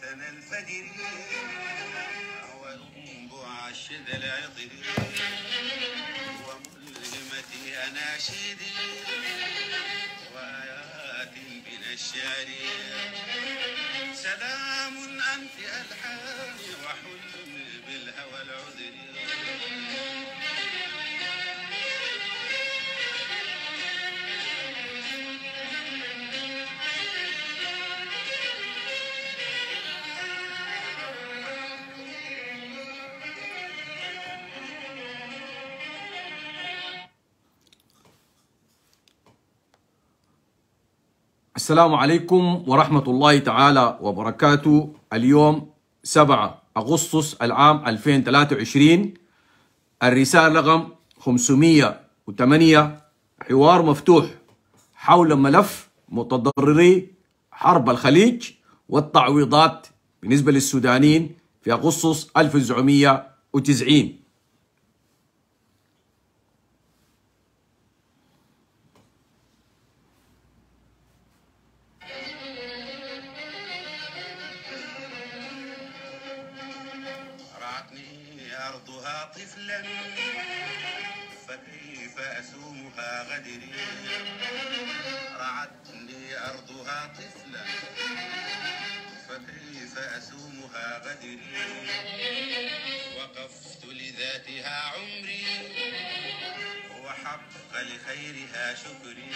أذن الفجر وأنبعشد العطر وملهمتي أناشيدي وآيات من الشعر سلام أنت ألحاني وحلمي بالهوى العذر السلام عليكم ورحمة الله تعالى وبركاته اليوم 7 أغسطس العام 2023 الرسالة رقم 508 حوار مفتوح حول ملف متضرري حرب الخليج والتعويضات بالنسبة للسودانيين في أغسطس 1990 رعتني أرضها طفلا فكيف أسومها غدري رعتني أرضها طفلا فكيف أسومها غدري وقفت لذاتها عمري وحق لخيرها شكري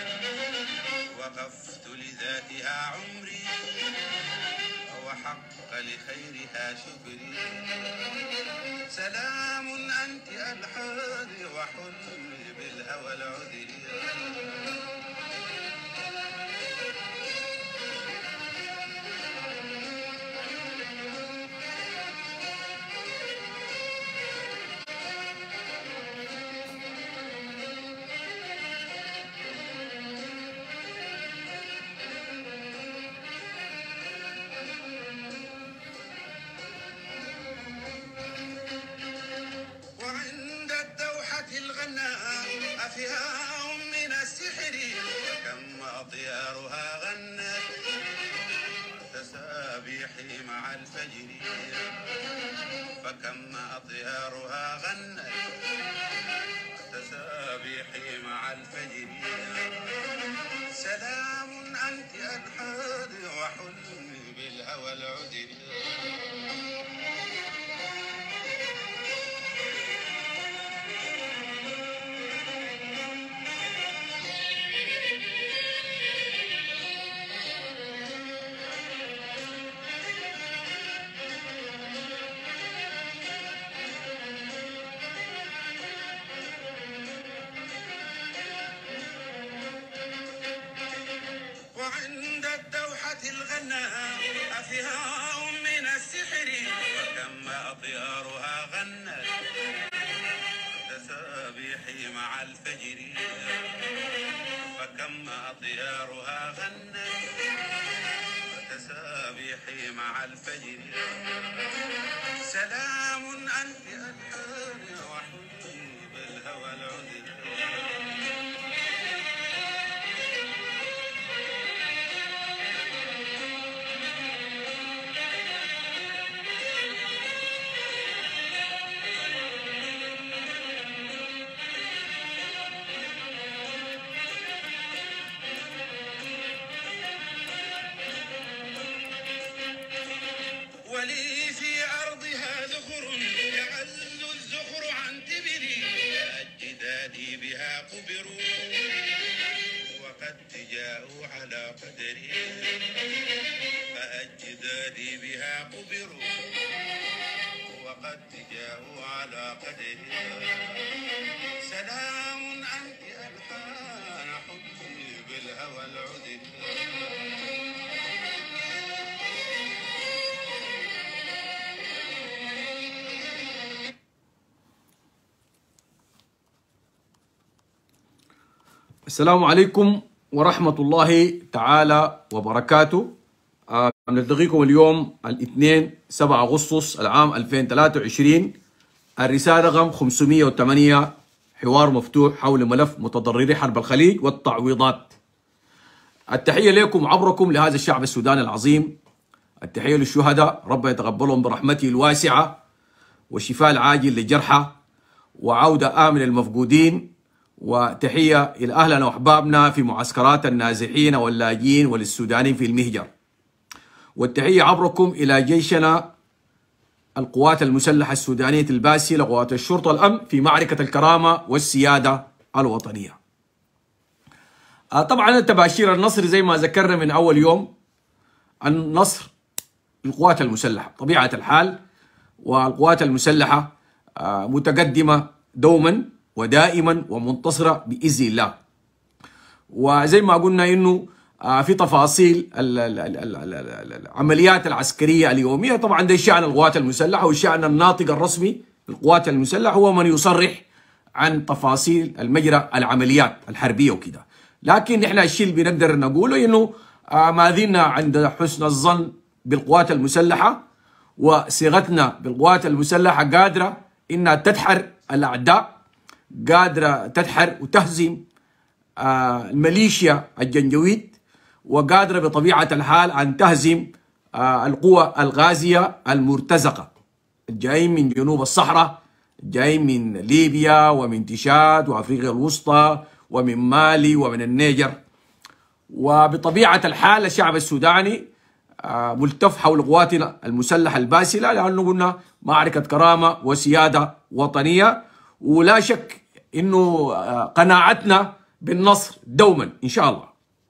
وقفت لذاتها عمري وحق لخيرها شكري سلام أنت ألحاني وحلمي بالهوى العذري وعند الدوحة الغناء أفهام من السحر وكم أطيارها غنت تسابيحي مع الفجر فكم أطيارها غنت تسابيحي مع الفجر سلام أنت ألحاني وحلمي بالهوى العذري وعند الدوحة الغناء أفهام من السحر وكم أطيارها غنت تسابيحي مع الفجر فكم أطيارها غنت تسابيحي مع الفجر سلام أنت ألحاني وحبي بالهوى العذر ولي في أرضها ذخر يعل الزخر عن تبري أجدادي بها قبروا وقد جاءوا على قدري فأجدادي بها قبروا وقد جاءوا على قدري سلام أنت ألحان حبي بالهوى العذر السلام عليكم ورحمة الله تعالى وبركاته آه، نلتقيكم اليوم الاثنين 7 أغسطس العام 2023 الرسالة رقم 508 حوار مفتوح حول ملف متضرري حرب الخليج والتعويضات التحية لكم عبركم لهذا الشعب السوداني العظيم التحية للشهداء ربنا يتقبلهم برحمته الواسعة والشفاء العاجل للجرحى وعودة آمنة للمفقودين وتحية إلى أهلنا وأحبابنا في معسكرات النازحين واللاجئين وللسودانيين في المهجر والتحية عبركم إلى جيشنا القوات المسلحة السودانية الباسلة قوات الشرطة الأمن في معركة الكرامة والسيادة الوطنية آه، طبعا التباشير النصر زي ما ذكرنا من أول يوم النصر للقوات المسلحة طبيعة الحال والقوات المسلحة آه، متقدمة دوما ودائما ومنتصرة بإذن الله وزي ما قلنا انه آه، في تفاصيل ال- ال- ال- ال- ال- ال- العمليات العسكريه اليوميه طبعا ده شان القوات المسلحه والشان الناطق الرسمي للقوات المسلحه هو من يصرح عن تفاصيل المجرى العمليات الحربيه وكده لكن نحن الشيء اللي بنقدر نقوله انه آه، ما زلنا عند حسن الظن بالقوات المسلحه وصيغتنا بالقوات المسلحه قادره انها تدحر الاعداء قادره تدحر وتهزم آه، الميليشيا الجنجويد وقادرة بطبيعة الحال أن تهزم آه، القوى الغازية المرتزقة الجايين من جنوب الصحراء جايين من ليبيا ومن تشاد وأفريقيا الوسطى ومن مالي ومن النيجر وبطبيعة الحال الشعب السوداني آه، ملتف حول قواتنا المسلحة الباسلة لأنه قلنا معركة كرامة وسيادة وطنية ولا شك أنه آه، قناعتنا بالنصر دوما إن شاء الله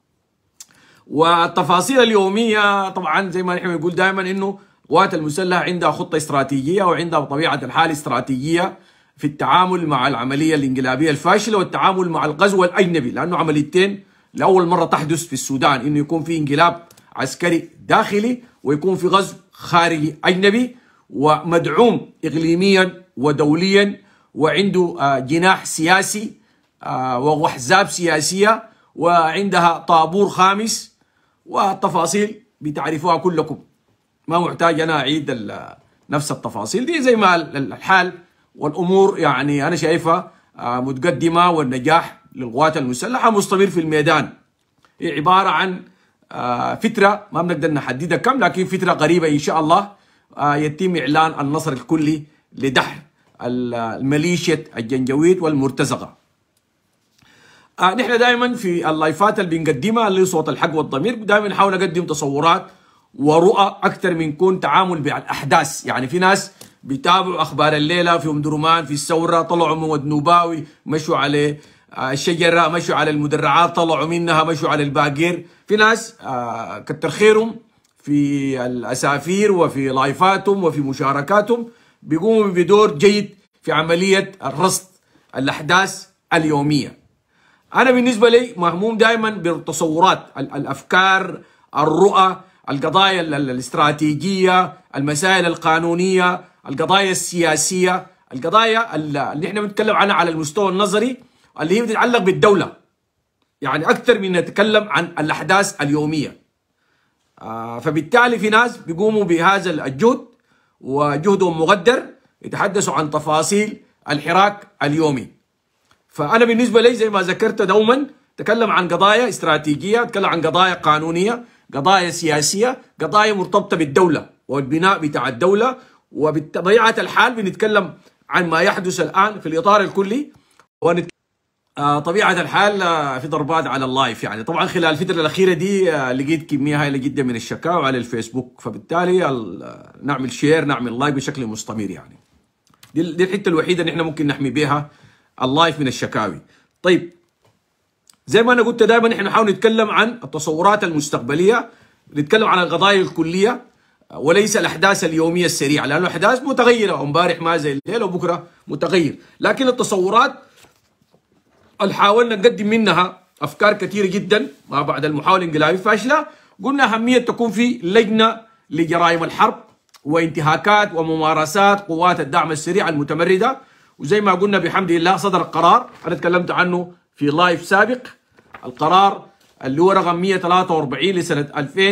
والتفاصيل اليومية طبعا زي ما نحن نقول دائما أنه القوات المسلحة عندها خطة استراتيجية وعندها بطبيعة الحال استراتيجية في التعامل مع العملية الانقلابية الفاشلة والتعامل مع الغزو الأجنبي لأنه عمليتين لأول مرة تحدث في السودان أنه يكون في انقلاب عسكري داخلي ويكون في غزو خارجي أجنبي ومدعوم إقليميا ودوليا وعنده آه، جناح سياسي آه، واحزاب سياسيه وعندها طابور خامس والتفاصيل بتعرفوها كلكم ما محتاج انا اعيد ال- نفس التفاصيل دي زي ما ال- الحال والامور يعني انا شايفها آه، متقدمه والنجاح للقوات المسلحه مستمر في الميدان هي عباره عن آه، فتره ما بنقدر نحددها كم لكن فتره قريبه ان شاء الله آه، يتم اعلان النصر الكلي لدحر ال- الميليشيا الجنجويد والمرتزقه آه نحن دائما في اللايفات اللي بنقدمها اللي هي صوت الحق والضمير دائما نحاول نقدم تصورات ورؤى اكثر من كون تعامل بالاحداث يعني في ناس بيتابعوا اخبار الليله في ام درمان في الثوره طلعوا من ودنوباوي مشوا على آه، الشجره مشوا على المدرعات طلعوا منها مشوا على الباقير في ناس آه، كتر خيرهم في الاسافير وفي لايفاتهم وفي مشاركاتهم بيقوموا بدور جيد في عمليه الرصد الاحداث اليوميه انا بالنسبه لي مهموم دائما بالتصورات ال- الافكار الرؤى القضايا ال- ال- الاستراتيجيه المسائل القانونيه القضايا السياسيه القضايا ال- اللي احنا بنتكلم عنها على المستوى النظري اللي هي بتتعلق بالدوله يعني اكثر من نتكلم عن الاحداث اليوميه آه، فبالتالي في ناس بيقوموا بهذا الجهد وجهدهم مقدر يتحدثوا عن تفاصيل الحراك اليومي فانا بالنسبه لي زي ما ذكرت دوما تكلم عن قضايا استراتيجيه اتكلم عن قضايا قانونيه قضايا سياسيه قضايا مرتبطه بالدوله والبناء بتاع الدوله وبطبيعه الحال بنتكلم عن ما يحدث الان في الاطار الكلي ونت... آه طبيعه الحال آه في ضربات على اللايف يعني طبعا خلال الفتره الاخيره دي آه لقيت كميه هائله جدا من الشكاوى على الفيسبوك فبالتالي ال- آه، نعمل شير نعمل لايك بشكل مستمر يعني دي, دي الحته الوحيده اللي احنا ممكن نحمي بها اللايف من الشكاوي طيب زي ما انا قلت دائما احنا نحاول نتكلم عن التصورات المستقبليه نتكلم عن القضايا الكليه وليس الاحداث اليوميه السريعه لانه الاحداث متغيره امبارح ما زي الليل وبكره متغير لكن التصورات اللي حاولنا نقدم منها افكار كثيره جدا ما بعد المحاوله الانقلابيه فاشله قلنا اهميه تكون في لجنه لجرائم الحرب وانتهاكات وممارسات قوات الدعم السريع المتمرده وزي ما قلنا بحمد الله صدر القرار انا تكلمت عنه في لايف سابق القرار اللي هو رقم 143 لسنه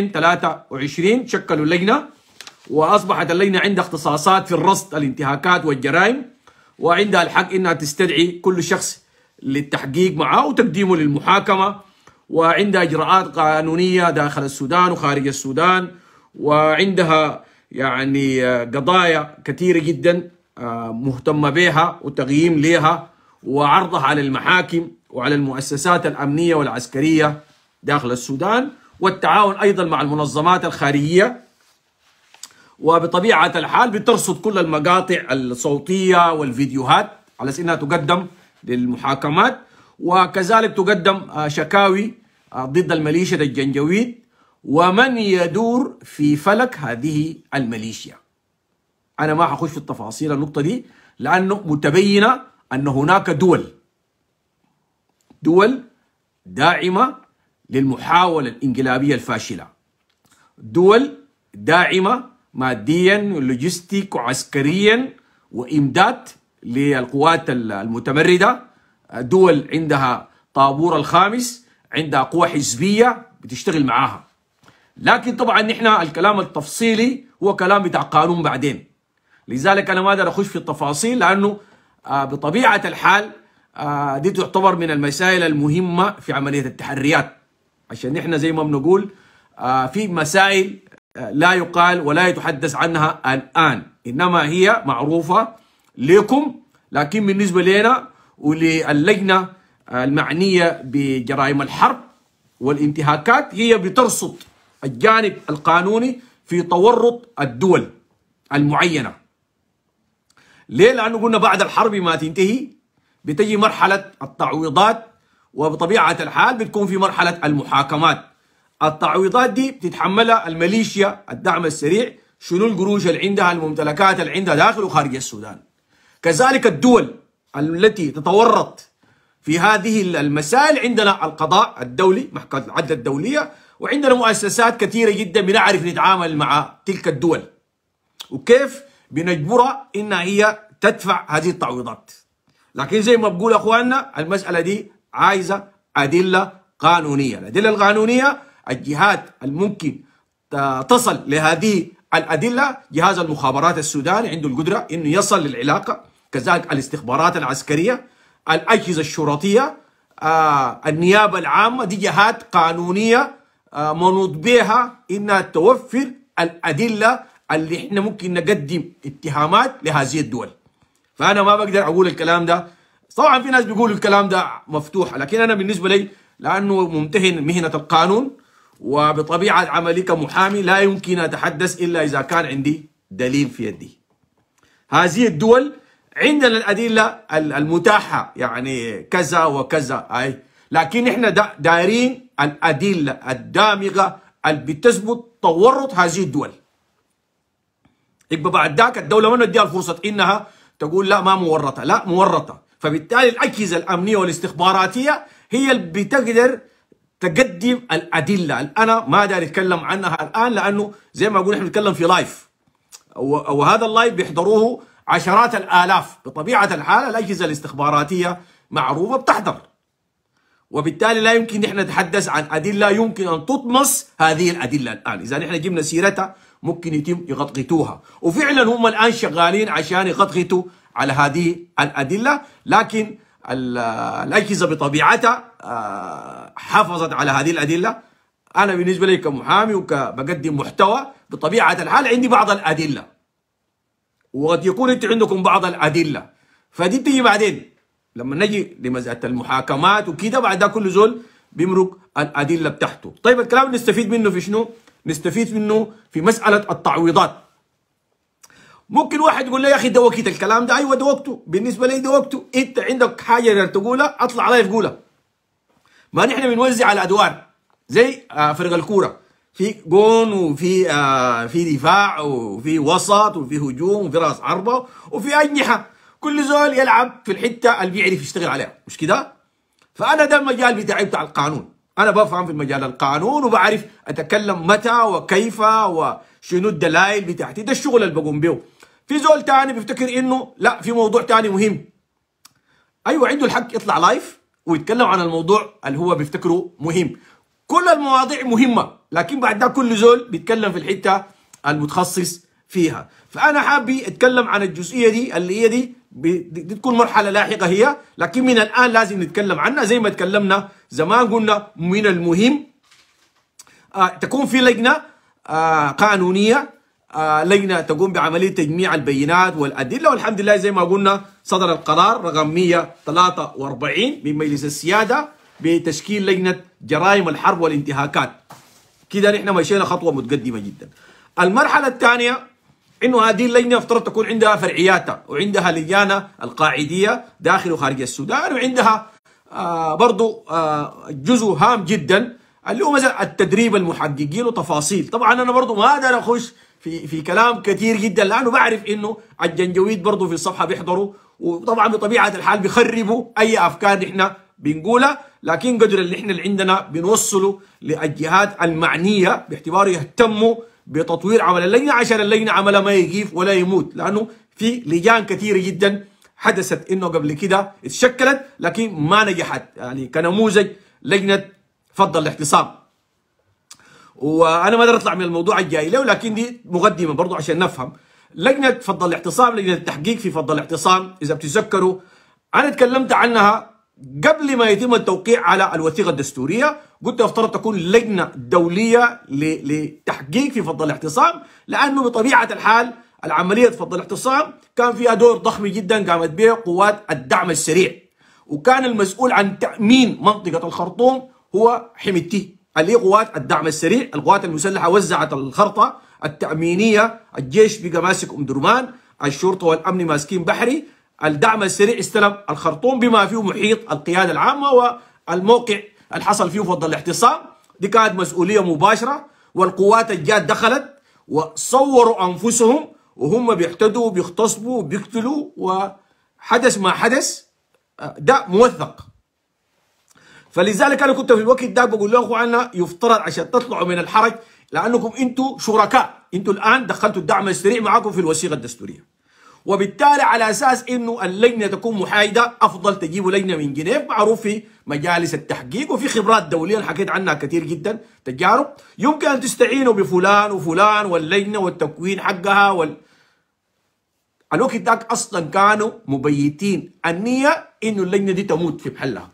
2023 شكلوا لجنه واصبحت اللجنه عندها اختصاصات في الرصد الانتهاكات والجرائم وعندها الحق انها تستدعي كل شخص للتحقيق معه وتقديمه للمحاكمه وعندها اجراءات قانونيه داخل السودان وخارج السودان وعندها يعني آه، قضايا كثيرة جدا آه، مهتمة بها وتقييم لها وعرضها على المحاكم وعلى المؤسسات الأمنية والعسكرية داخل السودان والتعاون أيضا مع المنظمات الخارجية وبطبيعة الحال بترصد كل المقاطع الصوتية والفيديوهات على أساس أنها تقدم للمحاكمات وكذلك تقدم آه، شكاوي آه، ضد الميليشيا الجنجويد ومن يدور في فلك هذه الميليشيا أنا ما حخش في التفاصيل النقطة دي لأنه متبينة أن هناك دول دول داعمة للمحاولة الانقلابية الفاشلة دول داعمة ماديا ولوجستيك وعسكريا وإمداد للقوات المتمردة دول عندها طابور الخامس عندها قوى حزبية بتشتغل معاها لكن طبعا نحن الكلام التفصيلي هو كلام بتاع قانون بعدين لذلك انا ما اقدر اخش في التفاصيل لانه آه، بطبيعه الحال آه، دي تعتبر من المسائل المهمه في عمليه التحريات عشان نحن زي ما بنقول آه، في مسائل آه، لا يقال ولا يتحدث عنها الان انما هي معروفه لكم لكن بالنسبه لنا وللجنه المعنيه بجرائم الحرب والانتهاكات هي بترصد الجانب القانوني في تورط الدول المعينه ليه؟ لانه قلنا بعد الحرب ما تنتهي بتجي مرحله التعويضات وبطبيعه الحال بتكون في مرحله المحاكمات. التعويضات دي بتتحملها الميليشيا الدعم السريع شنو القروش اللي عندها الممتلكات اللي عندها داخل وخارج السودان. كذلك الدول التي تتورط في هذه المسائل عندنا القضاء الدولي محكمة العدل الدولية وعندنا مؤسسات كثيرة جدا بنعرف نتعامل مع تلك الدول وكيف بنجبرها انها هي تدفع هذه التعويضات لكن زي ما بقول اخواننا المساله دي عايزه ادله قانونيه الادله القانونيه الجهات الممكن ت- تصل لهذه الادله جهاز المخابرات السوداني عنده القدره انه يصل للعلاقه كذلك الاستخبارات العسكريه الاجهزه الشرطيه آه النيابه العامه دي جهات قانونيه آه منوط بها انها توفر الادله اللي احنا ممكن نقدم اتهامات لهذه الدول فانا ما بقدر اقول الكلام ده طبعا في ناس بيقولوا الكلام ده مفتوح لكن انا بالنسبه لي لانه ممتهن مهنه القانون وبطبيعه عملي كمحامي لا يمكن اتحدث الا اذا كان عندي دليل في يدي هذه الدول عندنا الادله ال- المتاحه يعني كذا وكذا اي لكن احنا دا- دايرين الادله الدامغه اللي بتثبت تورط هذه الدول يبقى بعد ذاك الدوله ما نديها الفرصه انها تقول لا ما مورطه لا مورطه فبالتالي الاجهزه الامنيه والاستخباراتيه هي اللي بتقدر تقدم الادله اللي انا ما داري اتكلم عنها الان لانه زي ما اقول احنا بنتكلم في لايف و- وهذا اللايف بيحضروه عشرات الالاف بطبيعه الحال الاجهزه الاستخباراتيه معروفه بتحضر وبالتالي لا يمكن نحن نتحدث عن ادله يمكن ان تطمس هذه الادله الان، اذا نحن جبنا سيرتها ممكن يتم يغطغطوها، وفعلا هم الان شغالين عشان يغطغطوا على هذه الادله، لكن ال- الاجهزه بطبيعتها آه، حافظت على هذه الادله. انا بالنسبه لي كمحامي وكبقدم محتوى بطبيعه الحال عندي بعض الادله. وقد يكون انتم عندكم بعض الادله فدي بتيجي بعدين لما نجي لمساله المحاكمات وكده بعد ده كل زول بيمرق الادله بتاعته طيب الكلام نستفيد منه في شنو نستفيد منه في مساله التعويضات ممكن واحد يقول لي يا اخي ده وقت الكلام ده ايوه ده وقته بالنسبه لي ده وقته انت عندك حاجه تقولها اطلع عليها تقولها ما نحن بنوزع الادوار زي آه، فرق الكوره في جون وفي آه في دفاع وفي وسط وفي هجوم وفي راس عربه وفي اجنحه كل زول يلعب في الحته اللي بيعرف يشتغل عليها مش كده؟ فانا ده المجال بتاعي بتاع القانون انا بفهم في المجال القانون وبعرف اتكلم متى وكيف وشنو الدلائل بتاعتي ده الشغل اللي بقوم به في زول تاني بيفتكر انه لا في موضوع تاني مهم ايوه عنده الحق يطلع لايف ويتكلم عن الموضوع اللي هو بيفتكره مهم كل المواضيع مهمه لكن بعد ده كل زول بيتكلم في الحته المتخصص فيها فانا حابي اتكلم عن الجزئيه دي اللي هي دي ب- دي دي تكون مرحله لاحقه هي لكن من الان لازم نتكلم عنها زي ما تكلمنا زمان قلنا من المهم آه تكون في لجنه آه قانونيه آه لجنه تقوم بعمليه تجميع البينات والادله والحمد لله زي ما قلنا صدر القرار رقم 143 من مجلس السياده بتشكيل لجنه جرائم الحرب والانتهاكات كده نحن مشينا خطوه متقدمه جدا المرحله الثانيه انه هذه اللجنه افترض تكون عندها فرعياتها وعندها لجانه القاعديه داخل وخارج السودان وعندها آه برضو آه جزء هام جدا اللي هو مثلا التدريب المحققين وتفاصيل طبعا انا برضو ما اقدر اخش في في كلام كثير جدا لانه بعرف انه الجنجويد برضو في الصفحه بيحضروا وطبعا بطبيعه الحال بيخربوا اي افكار نحن بنقولها لكن قدر اللي احنا اللي عندنا بنوصله للجهات المعنيه باعتباره يهتموا بتطوير عمل اللجنه عشان اللجنه عملها ما يجيف ولا يموت لانه في لجان كثيره جدا حدثت انه قبل كده اتشكلت لكن ما نجحت يعني كنموذج لجنه فضل الاحتصام وانا ما اقدر اطلع من الموضوع الجاي له لكن دي مقدمه برضو عشان نفهم لجنه فضل الاعتصام لجنه التحقيق في فضل الاعتصام اذا بتتذكروا انا تكلمت عنها قبل ما يتم التوقيع على الوثيقه الدستوريه قلت افترض تكون لجنه دوليه لتحقيق في فضل الاعتصام لانه بطبيعه الحال العمليه فضل الاعتصام كان فيها دور ضخم جدا قامت به قوات الدعم السريع وكان المسؤول عن تامين منطقه الخرطوم هو حميتي اللي هي قوات الدعم السريع القوات المسلحه وزعت الخرطه التامينيه الجيش بقى ماسك ام درمان الشرطه والامن ماسكين بحري الدعم السريع استلم الخرطوم بما فيه محيط القياده العامه والموقع اللي حصل فيه فضل الاعتصام دي كانت مسؤوليه مباشره والقوات الجاد دخلت وصوروا انفسهم وهم بيحتدوا بيغتصبوا بيقتلوا وحدث ما حدث ده موثق فلذلك انا كنت في الوقت ده بقول لهم اخوانا يفترض عشان تطلعوا من الحرج لانكم انتم شركاء انتم الان دخلتوا الدعم السريع معكم في الوثيقه الدستوريه وبالتالي على اساس انه اللجنه تكون محايده افضل تجيبوا لجنه من جنيف معروف في مجالس التحقيق وفي خبرات دوليه أنا حكيت عنها كثير جدا تجارب يمكن ان تستعينوا بفلان وفلان واللجنه والتكوين حقها وال الوقت ذاك اصلا كانوا مبيتين النيه انه اللجنه دي تموت في محلها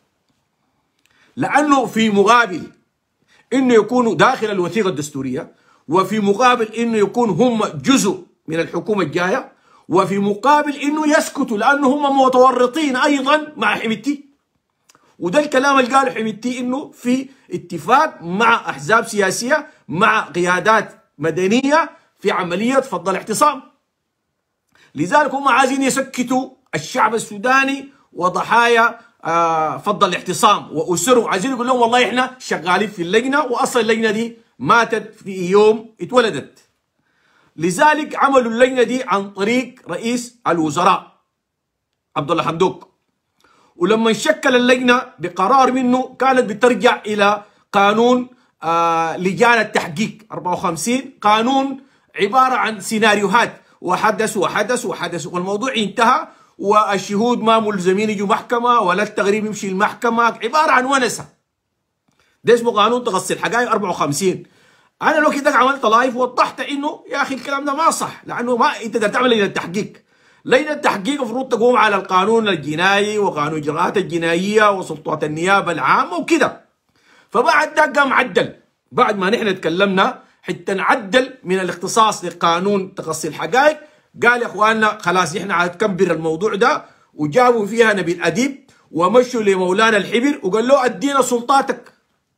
لانه في مقابل انه يكونوا داخل الوثيقه الدستوريه وفي مقابل انه يكون هم جزء من الحكومه الجايه وفي مقابل انه يسكتوا لانه هم متورطين ايضا مع حميتي وده الكلام اللي قاله حميتي انه في اتفاق مع احزاب سياسيه مع قيادات مدنيه في عمليه فض الاعتصام لذلك هم عايزين يسكتوا الشعب السوداني وضحايا آه فض الاعتصام واسره عايزين يقول لهم والله احنا شغالين في اللجنه واصلا اللجنه دي ماتت في يوم اتولدت لذلك عملوا اللجنه دي عن طريق رئيس الوزراء عبد الله حمدوك ولما شكل اللجنه بقرار منه كانت بترجع الى قانون آه لجان التحقيق 54 قانون عباره عن سيناريوهات وحدث وحدث وحدث والموضوع انتهى والشهود ما ملزمين يجوا محكمه ولا التغريب يمشي المحكمه عباره عن ونسه ده اسمه قانون تغسل حقائق 54 انا لو كده عملت لايف وضحت انه يا اخي الكلام ده ما صح لانه ما انت تقدر تعمل لجنه تحقيق لجنه التحقيق المفروض تقوم على القانون الجنائي وقانون الاجراءات الجنائيه وسلطات النيابه العامه وكده فبعد ده قام عدل بعد ما نحن تكلمنا حتى نعدل من الاختصاص لقانون تقصي الحقائق قال يا اخواننا خلاص احنا هنكبر الموضوع ده وجابوا فيها نبيل اديب ومشوا لمولانا الحبر وقال له ادينا سلطاتك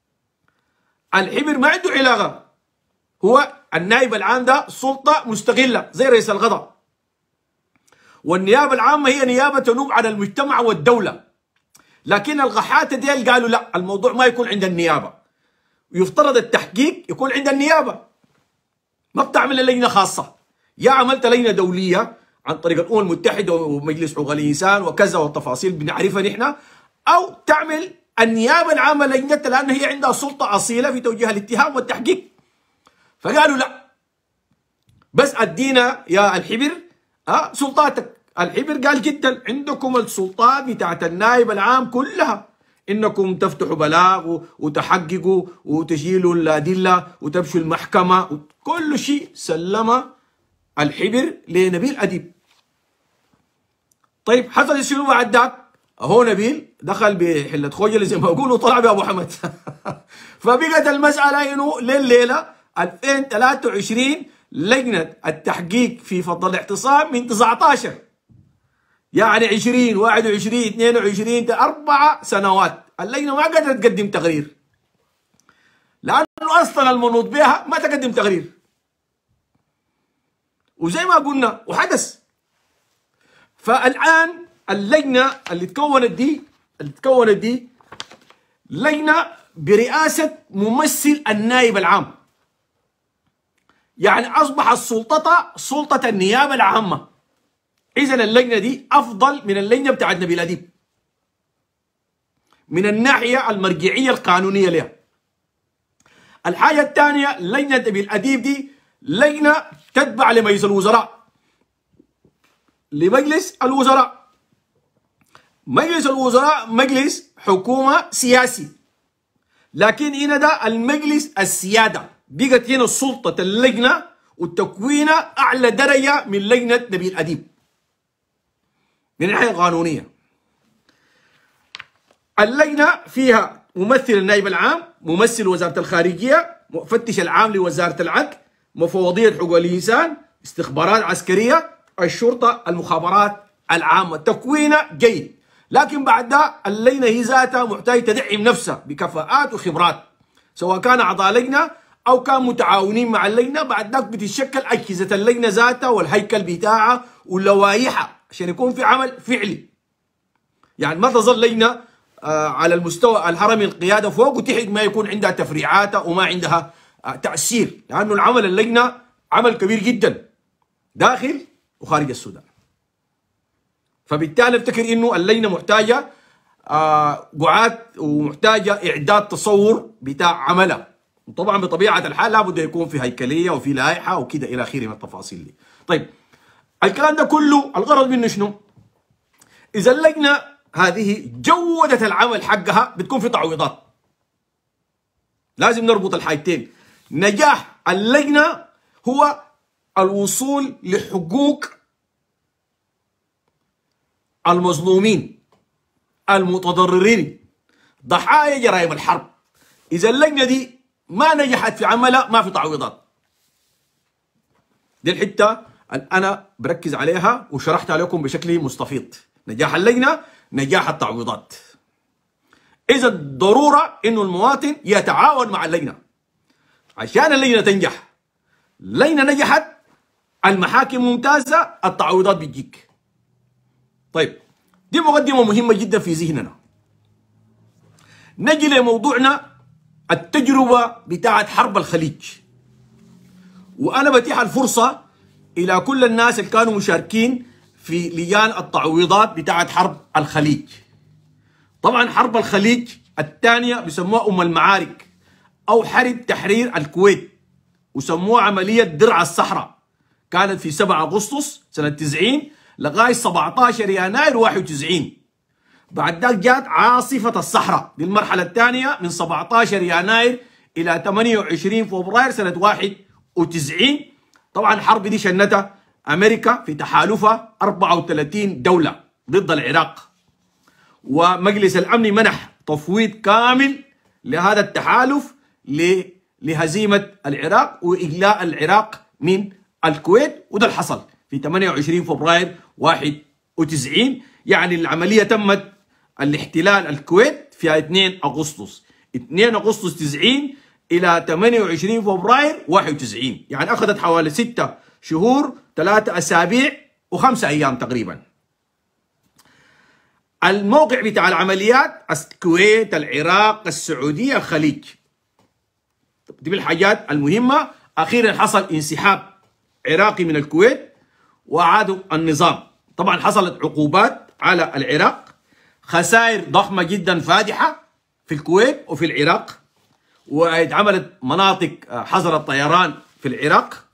الحبر ما عنده علاقه هو النائب العام ده سلطه مستقله زي رئيس القضاء والنيابه العامه هي نيابه تنوب على المجتمع والدوله لكن الغحاته ديل قالوا لا الموضوع ما يكون عند النيابه يفترض التحقيق يكون عند النيابه ما بتعمل لجنه خاصه يا عملت لجنه دوليه عن طريق الامم المتحده ومجلس حقوق الانسان وكذا والتفاصيل بنعرفها نحن او تعمل النيابه العامه لجنتها لان هي عندها سلطه اصيله في توجيه الاتهام والتحقيق فقالوا لا بس ادينا يا الحبر أه سلطاتك الحبر قال جدا عندكم السلطات بتاعت النائب العام كلها انكم تفتحوا بلاغ وتحققوا وتشيلوا الادله وتمشوا المحكمه كل شيء سلم الحبر لنبيل اديب طيب حصل شنو بعد ذاك هو نبيل دخل بحله خوجل زي ما بقولوا طلع بابو حمد فبقت المساله انه لليله 2023 لجنة التحقيق في فضل الاعتصام من 19 يعني 20 21 22 أربع سنوات اللجنة ما قدرت تقدم تقرير لأنه أصلا المنوط بها ما تقدم تقرير وزي ما قلنا وحدث فالآن اللجنة اللي تكونت دي اللي تكونت دي لجنة برئاسة ممثل النائب العام يعني أصبحت سلطتها سلطة النيابة العامة إذا اللجنة دي أفضل من اللجنة بتاعت نبيل أديب من الناحية المرجعية القانونية لها الحاجة الثانية لجنة نبيل أديب دي لجنة تتبع لمجلس الوزراء لمجلس الوزراء مجلس الوزراء مجلس حكومة سياسي لكن هنا ده المجلس السيادة بقت هنا سلطة اللجنة وتكوينها أعلى درجة من لجنة نبيل أديب من الناحية القانونية اللجنة فيها ممثل النائب العام ممثل وزارة الخارجية مفتش العام لوزارة العدل مفوضية حقوق الإنسان استخبارات عسكرية الشرطة المخابرات العامة تكوينها جيد لكن بعد ده اللجنة هي ذاتها محتاجة تدعم نفسها بكفاءات وخبرات سواء كان أعضاء لجنة أو كان متعاونين مع اللجنة بعد ذاك بتتشكل أجهزة اللجنة ذاتها والهيكل بتاعها ولوائحها عشان يكون في عمل فعلي يعني ما تظل لجنة آه، على المستوى الهرمي القيادة فوق وتحت ما يكون عندها تفريعات وما عندها آه، تأثير لأنه العمل اللجنة عمل كبير جدا داخل وخارج السودان فبالتالي افتكر انه اللجنه محتاجه آه قعاد ومحتاجه اعداد تصور بتاع عملها وطبعا بطبيعه الحال لابد يكون في هيكليه وفي لائحه وكده الى اخره من التفاصيل دي. طيب الكلام ده كله الغرض منه شنو؟ اذا اللجنه هذه جودت العمل حقها بتكون في تعويضات. لازم نربط الحاجتين نجاح اللجنه هو الوصول لحقوق المظلومين المتضررين ضحايا جرائم الحرب اذا اللجنه دي ما نجحت في عملها ما في تعويضات دي الحته اللي انا بركز عليها وشرحتها لكم بشكل مستفيض نجاح اللجنه نجاح التعويضات اذا ضروره انه المواطن يتعاون مع اللجنه عشان اللجنه تنجح لجنه نجحت المحاكم ممتازه التعويضات بتجيك طيب دي مقدمة مهمة جدا في ذهننا نجي لموضوعنا التجربة بتاعت حرب الخليج وأنا بتيح الفرصة إلى كل الناس اللي كانوا مشاركين في لجان التعويضات بتاعت حرب الخليج طبعا حرب الخليج الثانية بيسموها أم المعارك أو حرب تحرير الكويت وسموها عملية درع الصحراء كانت في 7 أغسطس سنة 90 لغاية 17 يناير 91 بعد ذاك جات عاصفة الصحراء دي المرحلة الثانية من 17 يناير إلى 28 فبراير سنة 91 طبعا الحرب دي شنتها أمريكا في تحالفها 34 دولة ضد العراق ومجلس الأمن منح تفويض كامل لهذا التحالف لهزيمة العراق وإجلاء العراق من الكويت وده اللي حصل في 28 فبراير 91 يعني العملية تمت الاحتلال الكويت في 2 أغسطس 2 أغسطس 90 إلى 28 فبراير 91 يعني أخذت حوالي 6 شهور 3 أسابيع وخمسة أيام تقريبا الموقع بتاع العمليات الكويت العراق السعودية الخليج دي من الحاجات المهمة أخيرا حصل انسحاب عراقي من الكويت وأعادوا النظام طبعا حصلت عقوبات على العراق خسائر ضخمة جدا فادحة في الكويت وفي العراق واتعملت مناطق حظر الطيران في العراق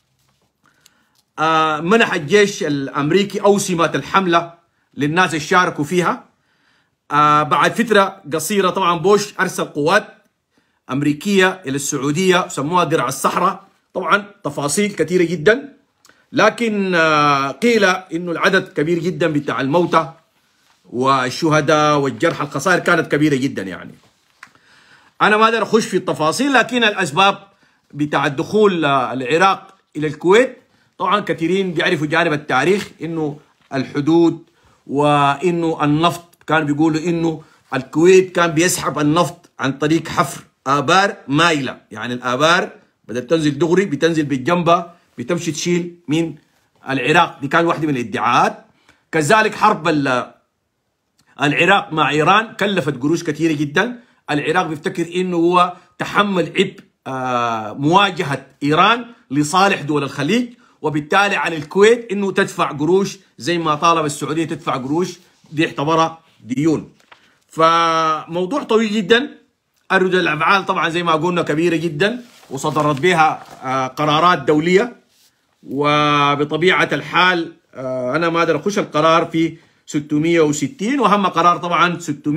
منح الجيش الأمريكي أوسمة الحملة للناس اللي شاركوا فيها بعد فترة قصيرة طبعا بوش أرسل قوات أمريكية إلى السعودية سموها درع الصحراء طبعا تفاصيل كثيرة جدا لكن قيل انه العدد كبير جدا بتاع الموتى والشهداء والجرحى الخسائر كانت كبيره جدا يعني انا ما اقدر اخش في التفاصيل لكن الاسباب بتاع دخول العراق الى الكويت طبعا كثيرين بيعرفوا جانب التاريخ انه الحدود وانه النفط كانوا بيقولوا انه الكويت كان بيسحب النفط عن طريق حفر ابار مايله يعني الابار بدل تنزل دغري بتنزل بالجنبه بتمشي تشيل من العراق دي كان واحده من الادعاءات كذلك حرب العراق مع ايران كلفت قروش كثيره جدا العراق بيفتكر انه هو تحمل عبء آه مواجهه ايران لصالح دول الخليج وبالتالي على الكويت انه تدفع قروش زي ما طالب السعوديه تدفع قروش دي اعتبرها ديون فموضوع طويل جدا الردود الافعال طبعا زي ما قلنا كبيره جدا وصدرت بها آه قرارات دوليه وبطبيعه الحال آه انا ما اقدر اخش القرار في 660 واهم قرار طبعا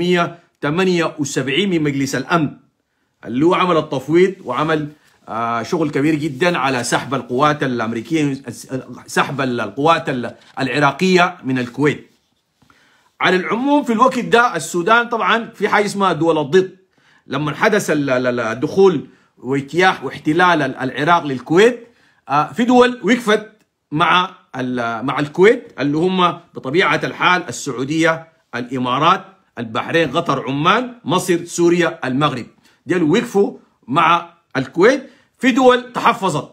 678 من مجلس الامن اللي هو عمل التفويض وعمل آه شغل كبير جدا على سحب القوات الامريكيه سحب القوات العراقيه من الكويت. على العموم في الوقت ده السودان طبعا في حاجه اسمها دول الضد لما حدث الدخول واجتياح واحتلال العراق للكويت آه في دول وقفت مع مع الكويت اللي هم بطبيعه الحال السعوديه الامارات البحرين قطر عمان مصر سوريا المغرب دول وقفوا مع الكويت في دول تحفظت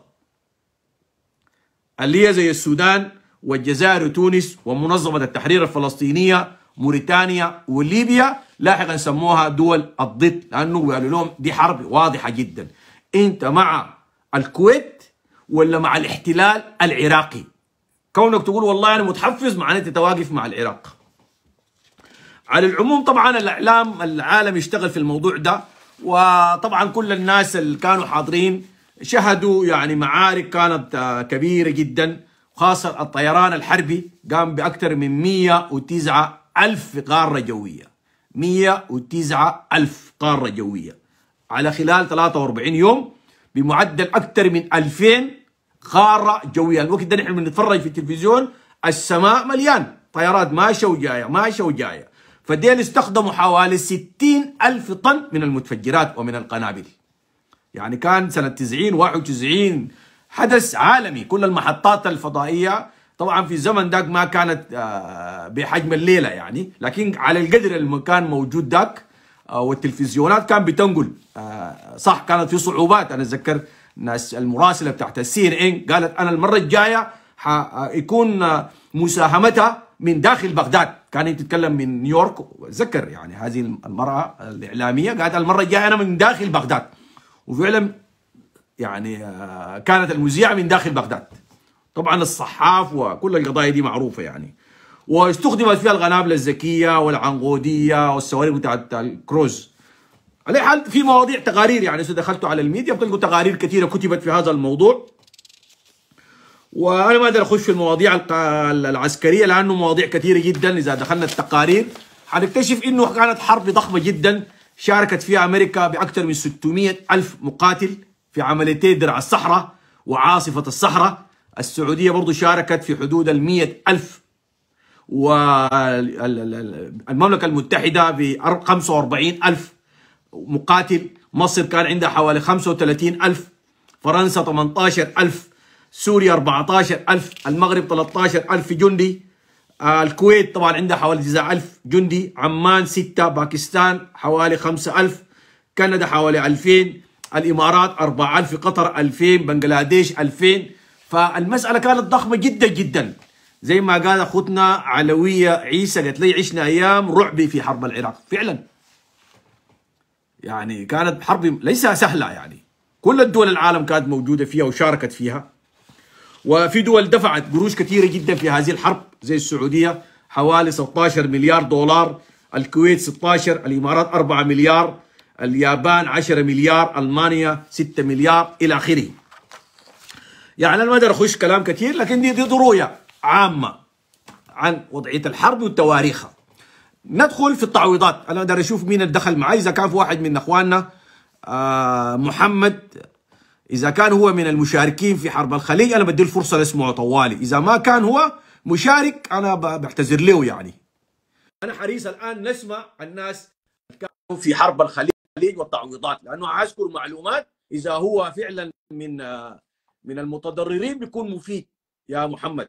اللي هي زي السودان والجزائر وتونس ومنظمة التحرير الفلسطينية موريتانيا وليبيا لاحقا سموها دول الضد لأنه قالوا لهم دي حرب واضحة جدا أنت مع الكويت ولا مع الاحتلال العراقي كونك تقول والله أنا متحفز معناته تواقف مع العراق على العموم طبعا الإعلام العالم يشتغل في الموضوع ده وطبعا كل الناس اللي كانوا حاضرين شهدوا يعني معارك كانت كبيرة جدا خاصة الطيران الحربي قام بأكثر من 109 ألف قارة جوية 109 ألف قارة جوية على خلال 43 يوم بمعدل أكثر من 2000 قارة جوية الوقت ده نحن بنتفرج في التلفزيون السماء مليان طيارات ماشية وجاية ماشية وجاية فديل استخدموا حوالي 60 ألف طن من المتفجرات ومن القنابل يعني كان سنة 90 91 حدث عالمي كل المحطات الفضائية طبعا في الزمن داك ما كانت بحجم الليلة يعني لكن على القدر اللي كان موجود داك والتلفزيونات كان بتنقل صح كانت في صعوبات انا اتذكر ناس المراسله بتاعت السي ان ان قالت انا المره الجايه حيكون مساهمتها من داخل بغداد كانت تتكلم من نيويورك اتذكر يعني هذه المراه الاعلاميه قالت المره الجايه انا من داخل بغداد وفعلا يعني كانت المذيعه من داخل بغداد طبعا الصحاف وكل القضايا دي معروفه يعني واستخدمت فيها القنابل الذكيه والعنقوديه والصواريخ بتاعت الكروز على حال في مواضيع تقارير يعني اذا دخلتوا على الميديا بتلقوا تقارير كثيره كتبت في هذا الموضوع وانا ما اقدر اخش في المواضيع العسكريه لانه مواضيع كثيره جدا اذا دخلنا التقارير حنكتشف انه كانت حرب ضخمه جدا شاركت فيها امريكا باكثر من 600 الف مقاتل في عمليتي درع الصحراء وعاصفه الصحراء السعوديه برضو شاركت في حدود ال ألف والمملكه المتحده ب 45 ألف مقاتل مصر كان عندها حوالي 35 ألف فرنسا 18 ألف سوريا 14 ألف المغرب 13 ألف جندي آه الكويت طبعا عندها حوالي 9 ألف جندي عمان 6 باكستان حوالي 5 ألف كندا حوالي 2000 الإمارات 4000 قطر 2000 بنغلاديش 2000 فالمسألة كانت ضخمة جدا جدا زي ما قال أخوتنا علوية عيسى قالت لي عشنا أيام رعب في حرب العراق فعلا يعني كانت حرب ليس سهلة يعني كل الدول العالم كانت موجودة فيها وشاركت فيها وفي دول دفعت قروش كثيرة جدا في هذه الحرب زي السعودية حوالي 16 مليار دولار الكويت 16 الإمارات 4 مليار اليابان 10 مليار ألمانيا 6 مليار إلى آخره يعني أنا ما أقدر أخش كلام كثير لكن دي, دي رؤية عامة عن وضعية الحرب وتواريخها ندخل في التعويضات انا اقدر اشوف مين اللي دخل معي اذا كان في واحد من اخواننا آه محمد اذا كان هو من المشاركين في حرب الخليج انا بدي الفرصه لاسمه طوالي اذا ما كان هو مشارك انا بعتذر له يعني انا حريص الان نسمع الناس كانوا في حرب الخليج والتعويضات لانه عايز معلومات اذا هو فعلا من آه، من المتضررين بيكون مفيد يا محمد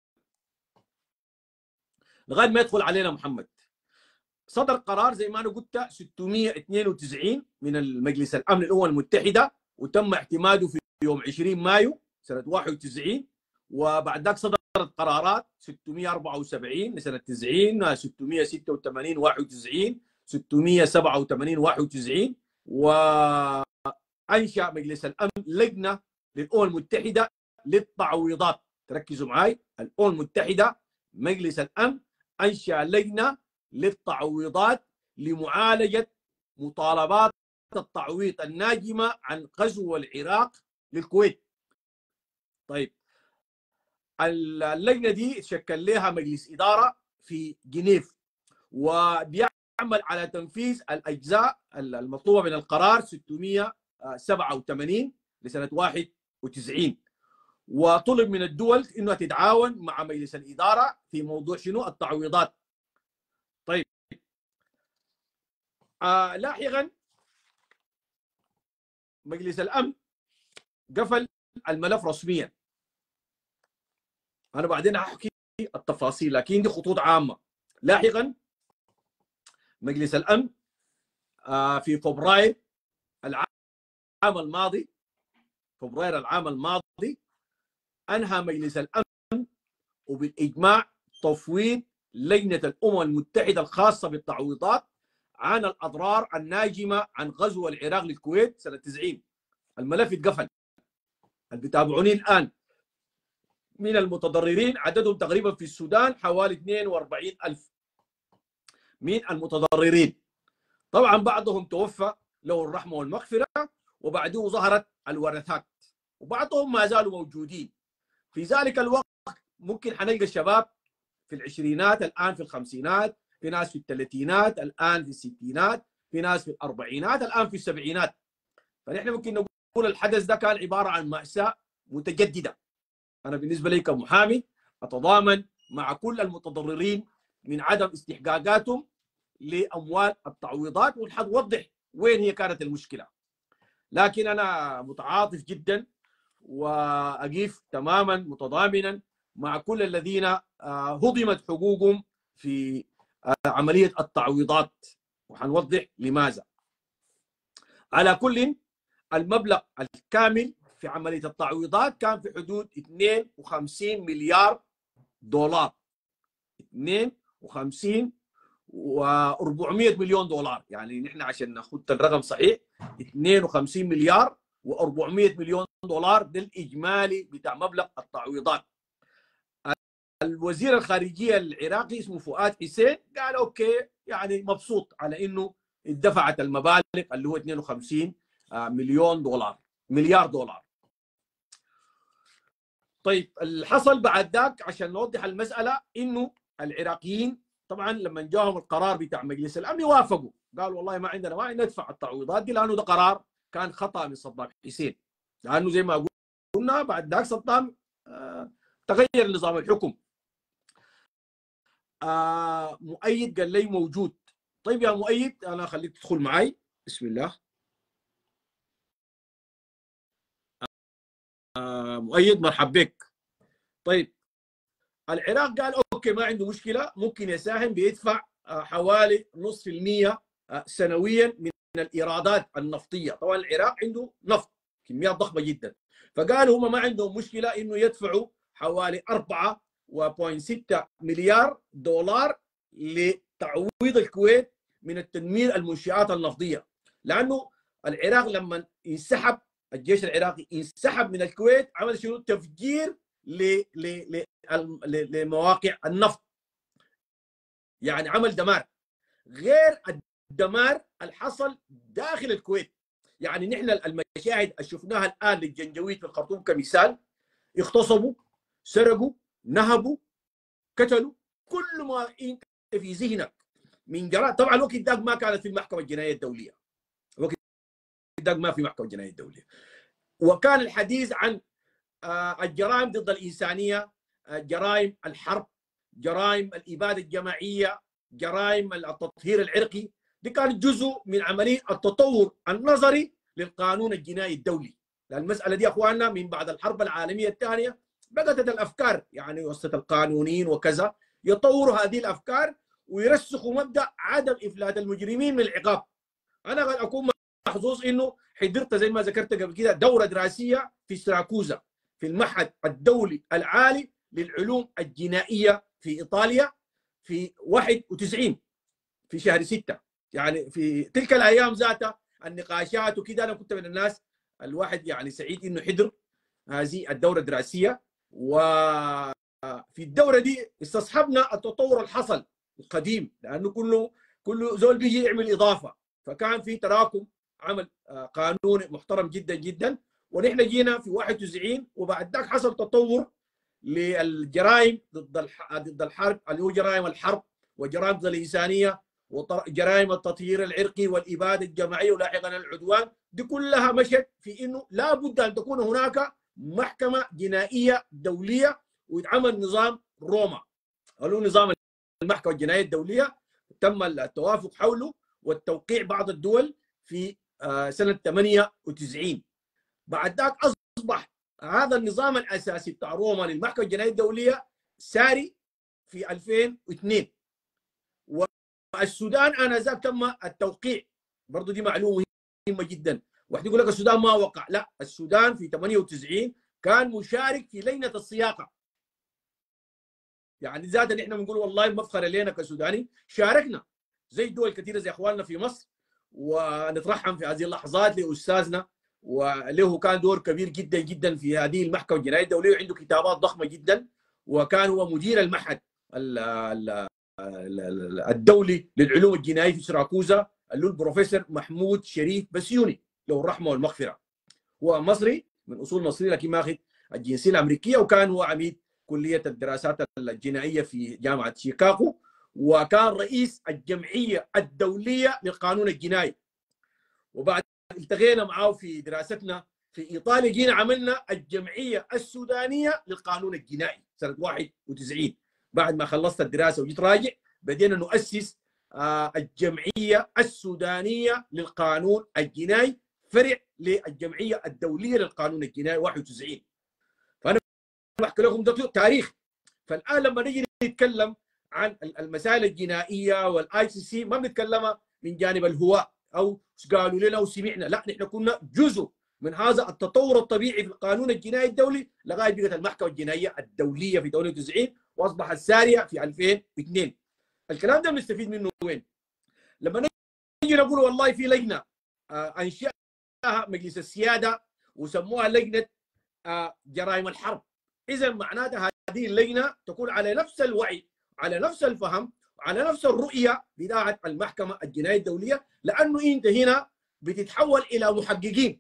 لغايه ما يدخل علينا محمد صدر قرار زي ما انا قلت 692 من المجلس الامن للامم المتحده وتم اعتماده في يوم 20 مايو سنه 91 وبعد ذاك صدرت قرارات 674 لسنه 90 686 91 687 91 وانشا مجلس الامن لجنه للامم المتحده للتعويضات تركزوا معي الامم المتحده مجلس الامن انشا لجنه للتعويضات لمعالجه مطالبات التعويض الناجمه عن غزو العراق للكويت. طيب اللجنه دي شكل لها مجلس اداره في جنيف وبيعمل على تنفيذ الاجزاء المطلوبه من القرار 687 لسنه 91 وطلب من الدول انها تتعاون مع مجلس الاداره في موضوع شنو التعويضات طيب آه لاحقا مجلس الامن قفل الملف رسميا انا بعدين احكي التفاصيل لكن دي خطوط عامه لاحقا مجلس الامن آه في فبراير العام الماضي فبراير العام الماضي انهى مجلس الامن وبالاجماع تفويض لجنه الامم المتحده الخاصه بالتعويضات عن الاضرار الناجمه عن غزو العراق للكويت سنه 90 الملف اتقفل اللي بيتابعوني الان من المتضررين عددهم تقريبا في السودان حوالي 42 ألف من المتضررين طبعا بعضهم توفى له الرحمة والمغفرة وبعده ظهرت الورثات وبعضهم ما زالوا موجودين في ذلك الوقت ممكن حنلقى الشباب في العشرينات الآن في الخمسينات في ناس في الثلاثينات الآن في الستينات في ناس في الأربعينات الآن في السبعينات فنحن ممكن نقول الحدث ده كان عبارة عن مأساة متجددة أنا بالنسبة لي كمحامي أتضامن مع كل المتضررين من عدم استحقاقاتهم لأموال التعويضات وحنوضح وين هي كانت المشكلة لكن أنا متعاطف جدا وأقيف تماما متضامنا مع كل الذين آه، هضمت حقوقهم في آه، عملية التعويضات وحنوضح لماذا على كل المبلغ الكامل في عملية التعويضات كان في حدود 52 مليار دولار 52 و400 مليون دولار يعني نحن عشان ناخذ الرقم صحيح 52 مليار و400 مليون دولار ده الاجمالي بتاع مبلغ التعويضات الوزير الخارجيه العراقي اسمه فؤاد حسين قال اوكي يعني مبسوط على انه اتدفعت المبالغ اللي هو 52 مليون دولار مليار دولار طيب اللي حصل بعد ذاك عشان نوضح المساله انه العراقيين طبعا لما جاهم القرار بتاع مجلس الامن وافقوا قالوا والله ما عندنا ما ندفع التعويضات دي لانه ده قرار كان خطا من صدام حسين لانه زي ما قلنا بعد ذاك صدام آه تغير نظام الحكم آه مؤيد قال لي موجود طيب يا مؤيد انا خليك تدخل معي بسم الله آه مؤيد مرحب بك طيب العراق قال اوكي ما عنده مشكله ممكن يساهم بيدفع آه حوالي نصف المية آه سنويا من الايرادات النفطيه طبعا العراق عنده نفط كميات ضخمه جدا فقالوا هم ما عندهم مشكله انه يدفعوا حوالي 4.6 مليار دولار لتعويض الكويت من التدمير المنشآت النفطيه لانه العراق لما انسحب الجيش العراقي انسحب من الكويت عمل شنو تفجير ل ل لمواقع النفط يعني عمل دمار غير الدمار الحصل داخل الكويت يعني نحن المشاهد اللي شفناها الان للجنجويد في الخرطوم كمثال اغتصبوا سرقوا نهبوا قتلوا كل ما انت في ذهنك من جرائم طبعا الوقت ذاك ما كانت في المحكمه الجنائيه الدوليه الوقت ذاك ما في محكمه الجنائيه الدوليه وكان الحديث عن الجرائم ضد الانسانيه جرائم الحرب جرائم الاباده الجماعيه جرائم التطهير العرقي دي كانت جزء من عمليه التطور النظري للقانون الجنائي الدولي المساله دي يا اخواننا من بعد الحرب العالميه الثانيه بدات الافكار يعني وسط القانونيين وكذا يطوروا هذه الافكار ويرسخوا مبدا عدم افلات المجرمين من العقاب انا قد اكون محظوظ انه حضرت زي ما ذكرت قبل كده دوره دراسيه في سراكوزا في المعهد الدولي العالي للعلوم الجنائيه في ايطاليا في 91 في شهر 6 يعني في تلك الايام ذاتها النقاشات وكده انا كنت من الناس الواحد يعني سعيد انه حضر هذه الدوره الدراسيه وفي الدوره دي استصحبنا التطور اللي حصل القديم لانه كله كله زول بيجي يعمل اضافه فكان في تراكم عمل آه، قانون محترم جدا جدا ونحن جينا في 91 وبعد ذاك حصل تطور للجرائم ضد الح... ضد الحرب اللي هو جرائم الحرب وجرائم ضد الانسانيه وجرائم التطهير العرقي والاباده الجماعيه ولاحقا العدوان دي كلها مشت في انه لا بد ان تكون هناك محكمه جنائيه دوليه ويتعمل نظام روما اللي هو نظام المحكمه الجنائيه الدوليه تم التوافق حوله والتوقيع بعض الدول في آه، سنه 98 بعد ذاك اصبح هذا النظام الاساسي بتاع روما للمحكمه الجنائيه الدوليه ساري في 2002 والسودان انذاك تم التوقيع برضه دي معلومه مهمه جدا واحد يقول لك السودان ما وقع لا السودان في 98 كان مشارك في لجنه الصياغه يعني ذات احنا بنقول والله مفخر لنا كسوداني شاركنا زي دول كثيره زي اخواننا في مصر ونترحم في هذه اللحظات لاستاذنا وله كان دور كبير جدا جدا في هذه المحكمه الجنائيه الدوليه وعنده كتابات ضخمه جدا وكان هو مدير المعهد ال- ال- ال- الدولي للعلوم الجنائيه في سراكوزا اللي هو البروفيسور محمود شريف بسيوني له الرحمه والمغفره هو مصري من اصول مصريه لكن ماخذ الجنسيه الامريكيه وكان هو عميد كليه الدراسات الجنائيه في جامعه شيكاغو وكان رئيس الجمعيه الدوليه للقانون الجنائي وبعد التقينا معاه في دراستنا في ايطاليا جينا عملنا الجمعيه السودانيه للقانون الجنائي سنه 91 بعد ما خلصت الدراسه وجيت راجع بدينا نؤسس آه، الجمعيه السودانيه للقانون الجنائي فرع للجمعيه الدوليه للقانون الجنائي 91 فانا بحكي لكم ده تاريخ فالان لما نجي نتكلم عن المسائل الجنائيه والاي سي سي ما بنتكلمها من جانب الهواء او قالوا لنا وسمعنا لا نحن كنا جزء من هذا التطور الطبيعي في القانون الجنائي الدولي لغايه بقت المحكمه الجنائيه الدوليه في 98 واصبحت ساريه في 2002 الكلام ده بنستفيد منه وين؟ لما نجي نقول والله في لجنه آه، انشاها مجلس السياده وسموها لجنه آه، جرائم الحرب اذا معناتها هذه اللجنه تكون على نفس الوعي على نفس الفهم على نفس الرؤيه بتاعه المحكمه الجنائيه الدوليه لانه انت هنا بتتحول الى محققين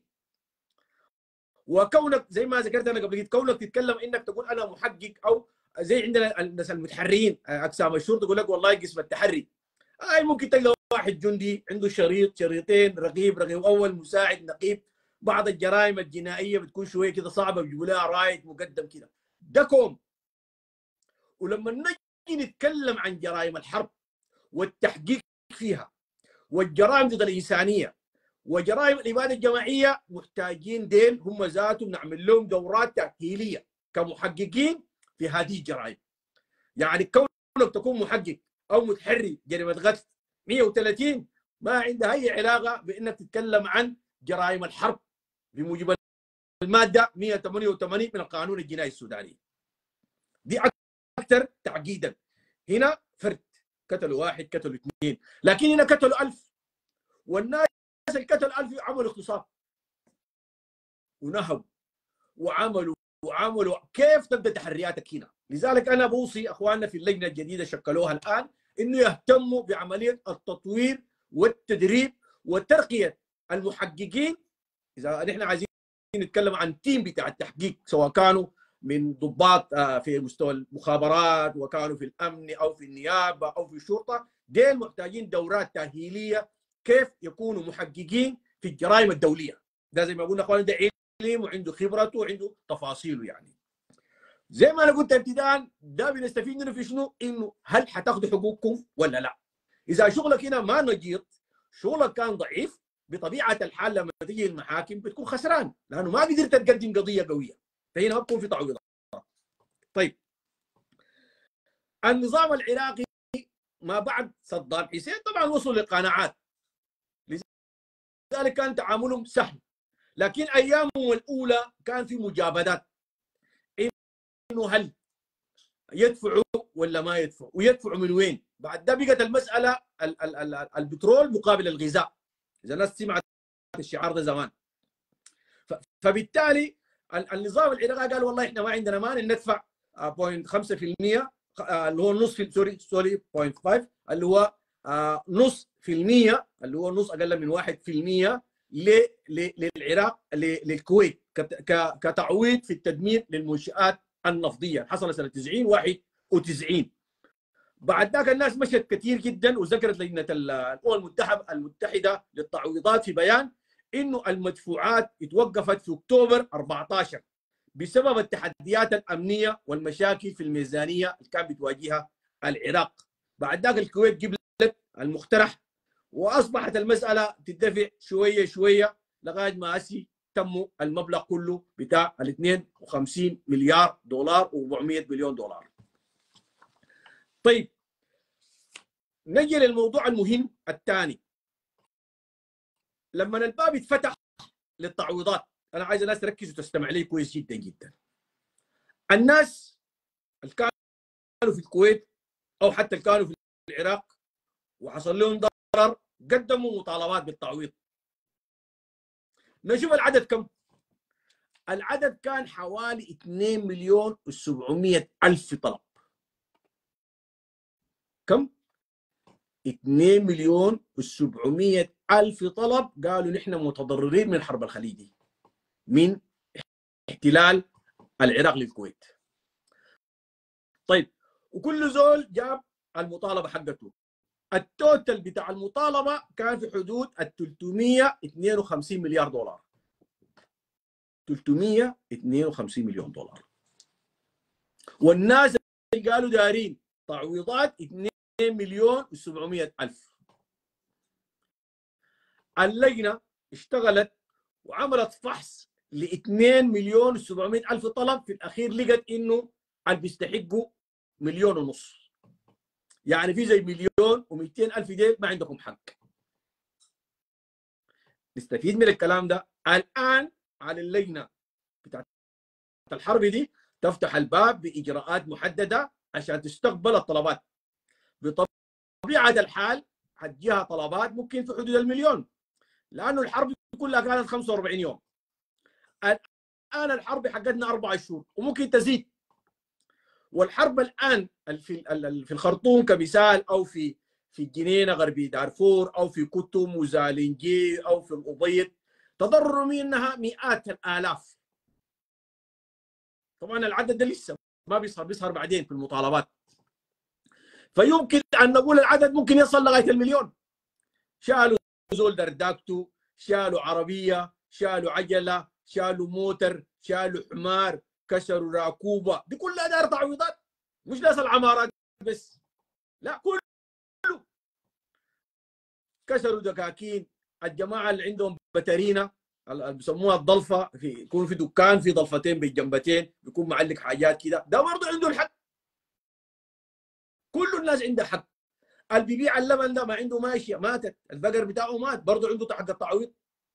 وكونك زي ما ذكرت انا قبل كده كونك تتكلم انك تقول انا محقق او زي عندنا الناس المتحرين اقسام الشرطه يقول لك والله قسم التحري اي ممكن تلقى واحد جندي عنده شريط شريطين رقيب رقيب اول مساعد نقيب بعض الجرائم الجنائيه بتكون شويه كده صعبه بيجيبوا لها رايد مقدم كده ده كوم ولما نجي نتكلم عن جرائم الحرب والتحقيق فيها والجرائم ضد الانسانيه وجرائم الاباده الجماعيه محتاجين ديل هم ذاتهم نعمل لهم دورات تاهيليه كمحققين في هذه الجرائم يعني كونك تكون محقق او متحري جريمه قتل 130 ما عندها اي علاقه بانك تتكلم عن جرائم الحرب بموجب الماده 188 من القانون الجنائي السوداني دي اكثر تعقيدا هنا فرد قتلوا واحد قتلوا اثنين لكن هنا قتلوا ألف والناس اللي قتلوا ألف عملوا اغتصاب ونهبوا وعملوا وعملوا كيف تبدا تحرياتك هنا لذلك انا بوصي اخواننا في اللجنه الجديده شكلوها الان انه يهتموا بعمليه التطوير والتدريب وترقيه المحققين اذا نحن عايزين نتكلم عن تيم بتاع التحقيق سواء كانوا من ضباط آه، في مستوى المخابرات وكانوا في الامن او في النيابه او في الشرطه ديل محتاجين دورات تاهيليه كيف يكونوا محققين في الجرائم الدوليه ده زي ما قلنا اخواننا ده علم وعنده خبرته وعنده تفاصيله يعني زي ما انا قلت ابتداء ده بنستفيد منه في شنو؟ انه هل حتاخذوا حقوقكم ولا لا؟ اذا شغلك هنا ما نجيط شغلك كان ضعيف بطبيعه الحال لما تجي المحاكم بتكون خسران لانه ما قدرت تقدم قضيه قويه فهنا ما بتكون في تعويضات طيب النظام العراقي ما بعد صدام حسين طبعا وصلوا لقناعات لذلك كان تعاملهم سهل لكن ايامهم الاولى كان في مجابدات انه هل يدفعوا ولا ما يدفعوا ويدفعوا من وين بعد ده بقت المساله ال ال ال البترول مقابل الغذاء اذا الناس سمعت الشعار ده زمان فبالتالي النظام العراقي قال والله احنا ما عندنا مانع ندفع 0.5% اللي هو نص في سوري سوري 0.5 اللي هو نص في المية اللي هو نص اقل من 1% للعراق للكويت كتعويض في التدمير للمنشآت النفطيه حصل سنه 90 91 بعد ذاك الناس مشت كثير جدا وذكرت لجنه الامم المتحده المتحده للتعويضات في بيان انه المدفوعات اتوقفت في اكتوبر 14 بسبب التحديات الامنيه والمشاكل في الميزانيه اللي كان بتواجهها العراق بعد ذاك الكويت قبلت المقترح واصبحت المساله تدفع شويه شويه لغايه ما اسي تموا المبلغ كله بتاع ال 52 مليار دولار و400 مليون دولار. طيب نجي للموضوع المهم الثاني لما الباب يتفتح للتعويضات انا عايز الناس تركز وتستمع لي كويس جدا جدا الناس اللي كانوا في الكويت او حتى اللي كانوا في العراق وحصل لهم ضرر قدموا مطالبات بالتعويض نشوف العدد كم العدد كان حوالي 2 مليون و700 ألف طلب كم 2 مليون و700 ألف طلب قالوا نحن متضررين من حرب الخليج دي من احتلال العراق للكويت طيب وكل زول جاب المطالبة حقته التوتال بتاع المطالبه كان في حدود ال 352 مليار دولار 352 مليون دولار والناس اللي قالوا دارين تعويضات 2 مليون و700 الف اللجنه اشتغلت وعملت فحص ل 2 مليون و700 الف طلب في الاخير لقت انه اللي بيستحقوا مليون ونص يعني في زي مليون و200 الف ديل ما عندكم حق نستفيد من الكلام ده الان على اللجنه بتاعت الحرب دي تفتح الباب باجراءات محدده عشان تستقبل الطلبات بطبيعه الحال حتجيها طلبات ممكن في حدود المليون لانه الحرب كلها كانت 45 يوم الان الحرب حقتنا اربع شهور وممكن تزيد والحرب الان في في الخرطوم كمثال او في في الجنينه غربي دارفور او في كتم وزالنجي او في الابيض تضرر منها مئات الالاف طبعا العدد ده لسه ما بيظهر بيظهر بعدين في المطالبات فيمكن ان نقول العدد ممكن يصل لغايه المليون شالوا زول درداكتو شالوا عربيه شالوا عجله شالوا موتر شالوا حمار كسروا راكوبه دي كلها دار تعويضات مش ناس العمارات بس لا كله كسروا دكاكين الجماعه اللي عندهم بترينا بيسموها الضلفه في يكون في دكان في ضلفتين بالجنبتين بيكون معلق حاجات كده ده برضه عنده الحق كل الناس عندها حق اللي بيبيع اللبن ده ما عنده ماشيه ماتت البقر بتاعه مات برضه عنده حق التعويض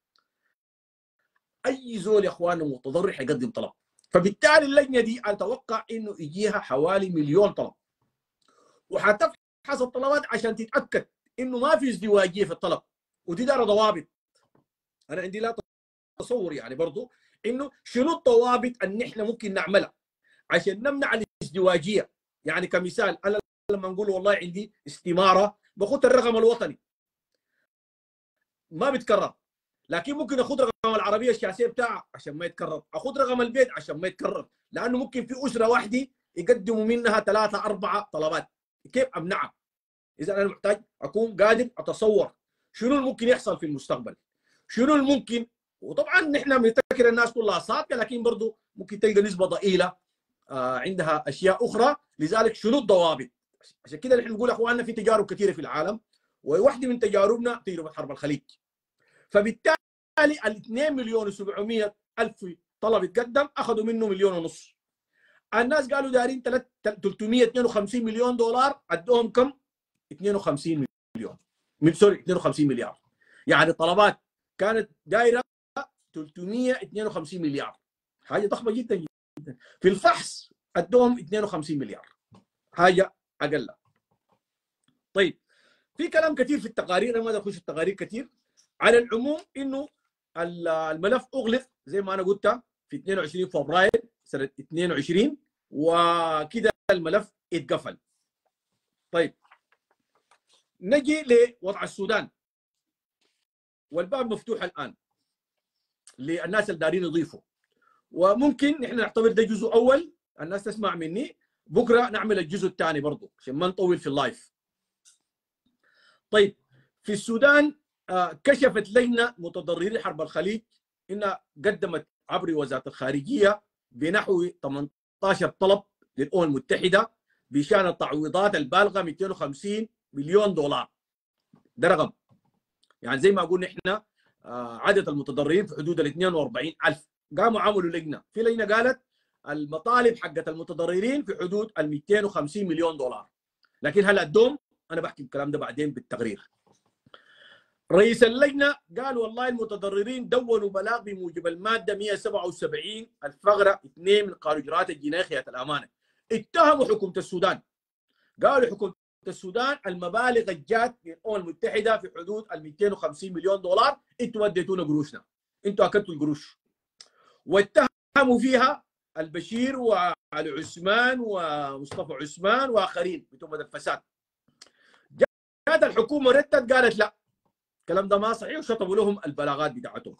اي زول يا اخواننا متضرر حيقدم طلب فبالتالي اللجنه دي اتوقع انه يجيها حوالي مليون طلب وحتفحص الطلبات عشان تتاكد انه ما في ازدواجيه في الطلب ودي دار ضوابط انا عندي لا تصور يعني برضو انه شنو الضوابط اللي احنا ممكن نعملها عشان نمنع الازدواجيه يعني كمثال انا لما نقول والله عندي استماره باخذ الرقم الوطني ما بيتكرر لكن ممكن اخذ رقم العربيه الشاسيه بتاعها عشان ما يتكرر اخذ رقم البيت عشان ما يتكرر لانه ممكن في اسره واحده يقدموا منها ثلاثه اربعه طلبات كيف امنعها اذا انا محتاج اكون قادر اتصور شنو الممكن يحصل في المستقبل شنو الممكن وطبعا نحن بنفتكر الناس كلها صادقه لكن برضه ممكن تلقى نسبه ضئيله آه عندها اشياء اخرى لذلك شنو الضوابط عشان كده نحن نقول اخواننا في تجارب كثيره في العالم وواحده من تجاربنا تجربه حرب الخليج فبالتالي ال 2 مليون و700 الف طلب يتقدم اخذوا منه مليون ونص الناس قالوا دارين 352 مليون دولار ادوهم كم 52 مليون من سوري 52 مليار يعني طلبات كانت دايره 352 مليار حاجه ضخمه جدا جدا في الفحص ادوهم 52 مليار حاجه اقل طيب في كلام كثير في التقارير انا ما اخش التقارير كثير على العموم انه الملف اغلق زي ما انا قلت في 22 فبراير سنه 22 وكده الملف اتقفل طيب نجي لوضع السودان والباب مفتوح الان للناس اللي دارين يضيفوا وممكن نحن نعتبر ده جزء اول الناس تسمع مني بكره نعمل الجزء الثاني برضه عشان ما نطول في اللايف طيب في السودان كشفت لجنه متضرري حرب الخليج انها قدمت عبر وزاره الخارجيه بنحو 18 طلب للامم المتحده بشان التعويضات البالغه 250 مليون دولار ده رقم يعني زي ما قلنا احنا عدد المتضررين في حدود ال 42 ألف قاموا عملوا لجنه في لجنه قالت المطالب حقت المتضررين في حدود ال 250 مليون دولار لكن هل ادوم انا بحكي الكلام ده بعدين بالتقرير رئيس اللجنه قال والله المتضررين دونوا بلاغ بموجب الماده 177 الفقره 2 من قانون اجراءات الجنائيه خيانه الامانه اتهموا حكومه السودان قالوا حكومه السودان المبالغ الجات من الامم المتحده في حدود ال 250 مليون دولار انتوا وديتونا قروشنا انتوا اكلتوا القروش واتهموا فيها البشير وعلي عثمان ومصطفى عثمان واخرين بتهمه الفساد جات الحكومه ردت قالت لا الكلام ده ما صحيح وشطبوا لهم البلاغات بتاعتهم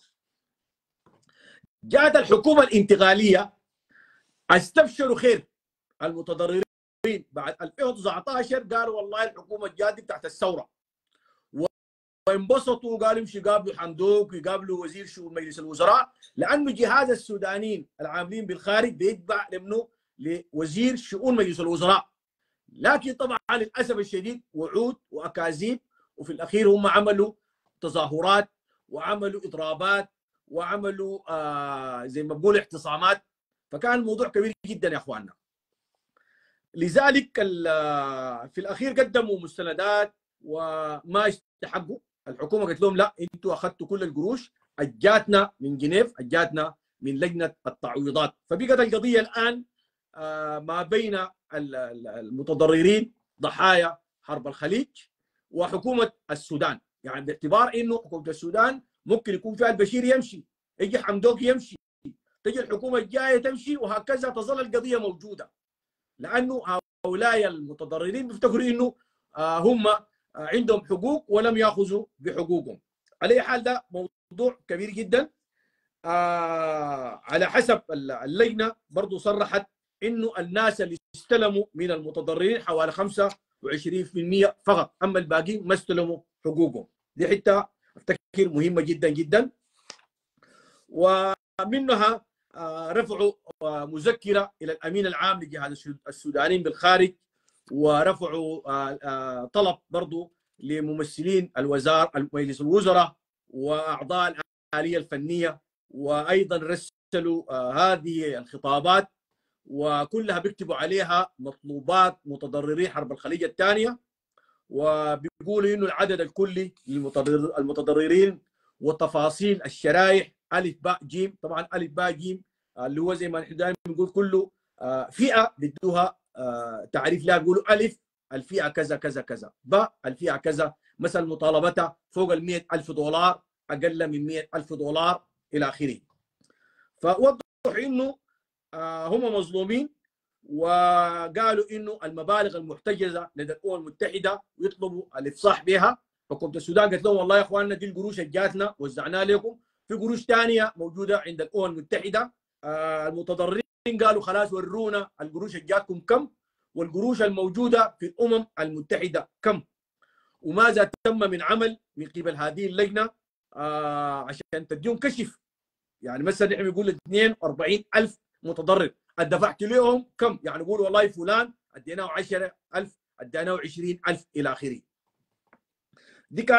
جاءت الحكومه الانتقاليه استبشروا خير المتضررين بعد 2019 قالوا والله الحكومه الجادة بتاعت الثوره وانبسطوا قالوا يمشي يقابلوا حمدوك ويقابلوا وزير شؤون مجلس الوزراء لانه جهاز السودانيين العاملين بالخارج بيتبع لمنه لوزير شؤون مجلس الوزراء لكن طبعا للاسف الشديد وعود واكاذيب وفي الاخير هم عملوا تظاهرات وعملوا اضرابات وعملوا آه زي ما بقول اعتصامات فكان الموضوع كبير جدا يا اخواننا لذلك في الاخير قدموا مستندات وما استحقوا الحكومه قالت لهم لا انتوا اخذتوا كل القروش اجاتنا من جنيف اجاتنا من لجنه التعويضات فبقت القضيه الان آه ما بين المتضررين ضحايا حرب الخليج وحكومه السودان يعني باعتبار انه حكومه السودان ممكن يكون فيها البشير يمشي يجي حمدوك يمشي تجي الحكومه الجايه تمشي وهكذا تظل القضيه موجوده لانه هؤلاء المتضررين بيفتكروا انه هم عندهم حقوق ولم ياخذوا بحقوقهم على اي حال ده موضوع كبير جدا على حسب اللجنه برضو صرحت انه الناس اللي استلموا من المتضررين حوالي 25% فقط اما الباقيين ما استلموا حقوقهم دي حته افتكر مهمه جدا جدا ومنها رفعوا مذكره الى الامين العام لجهاز السودانيين بالخارج ورفعوا طلب برضو لممثلين الوزاره مجلس الوزراء واعضاء الاليه الفنيه وايضا رسلوا هذه الخطابات وكلها بيكتبوا عليها مطلوبات متضرري حرب الخليج الثانيه وبيقولوا انه العدد الكلي للمتضررين وتفاصيل الشرائح الف باء جيم طبعا الف باء جيم اللي هو زي ما نحن دائما بنقول كله فئه بدوها تعريف لها بيقولوا الف الفئه كذا كذا كذا باء الفئه كذا مثلا مطالبتها فوق ال ألف دولار اقل من ألف دولار الى اخره فوضحوا انه هم مظلومين وقالوا انه المبالغ المحتجزه لدى الامم المتحده ويطلبوا الافصاح بها حكومه السودان قالت لهم والله يا اخواننا دي القروش اللي جاتنا وزعناها لكم في قروش ثانيه موجوده عند الامم المتحده المتضررين قالوا خلاص ورونا القروش اللي جاتكم كم والقروش الموجوده في الامم المتحده كم وماذا تم من عمل من قبل هذه اللجنه عشان تديهم كشف يعني مثلا احنا بنقول 42 ألف متضرر دفعت لهم كم يعني يقول والله فلان اديناه 10000 اديناه 20000 الى اخره دي كانت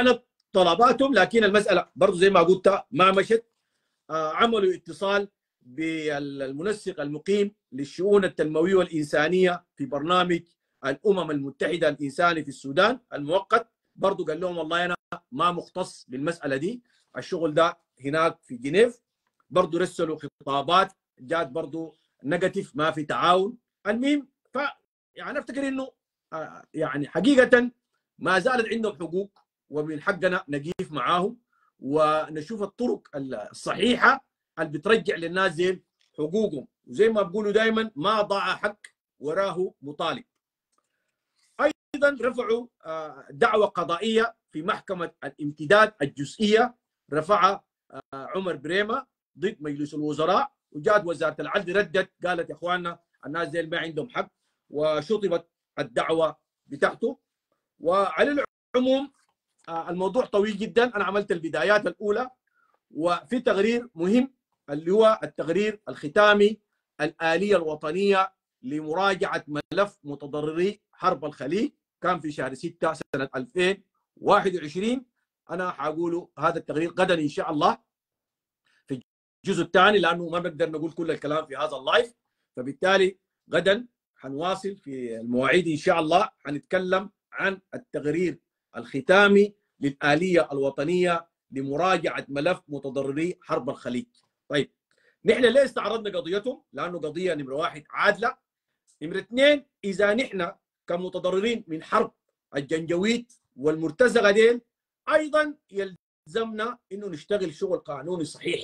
طلباتهم لكن المساله برضو زي ما قلت ما مشت آه، عملوا اتصال بالمنسق المقيم للشؤون التنمويه والانسانيه في برنامج الامم المتحده الانساني في السودان المؤقت برضو قال لهم والله انا ما مختص بالمساله دي الشغل ده هناك في جنيف برضو رسلوا خطابات جات برضو نيجاتيف ما في تعاون المهم ف يعني افتكر انه آه، يعني حقيقه ما زالت عندهم حقوق ومن حقنا نقيف معاهم ونشوف الطرق الصحيحه اللي بترجع للناس دي حقوقهم وزي ما بقولوا دائما ما ضاع حق وراه مطالب ايضا رفعوا آه، دعوه قضائيه في محكمه الامتداد الجزئيه رفعها آه، عمر بريمه ضد مجلس الوزراء وجات وزاره العدل ردت قالت يا اخواننا الناس دي ما عندهم حق وشطبت الدعوه بتاعته وعلى العموم آه، الموضوع طويل جدا انا عملت البدايات الاولى وفي تقرير مهم اللي هو التقرير الختامي الآلية الوطنية لمراجعة ملف متضرري حرب الخليج كان في شهر 6 سنة 2021 أنا حقوله هذا التقرير غدا إن شاء الله في الجزء الثاني لأنه ما بقدر نقول كل الكلام في هذا اللايف فبالتالي غدا حنواصل في المواعيد إن شاء الله حنتكلم عن التقرير الختامي للآلية الوطنية لمراجعة ملف متضرري حرب الخليج طيب نحن ليه استعرضنا قضيتهم؟ لانه قضيه نمره واحد عادله نمره اثنين اذا نحن كمتضررين من حرب الجنجويد والمرتزقه ديل ايضا يلزمنا انه نشتغل شغل قانوني صحيح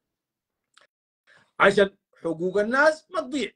عشان حقوق الناس ما تضيع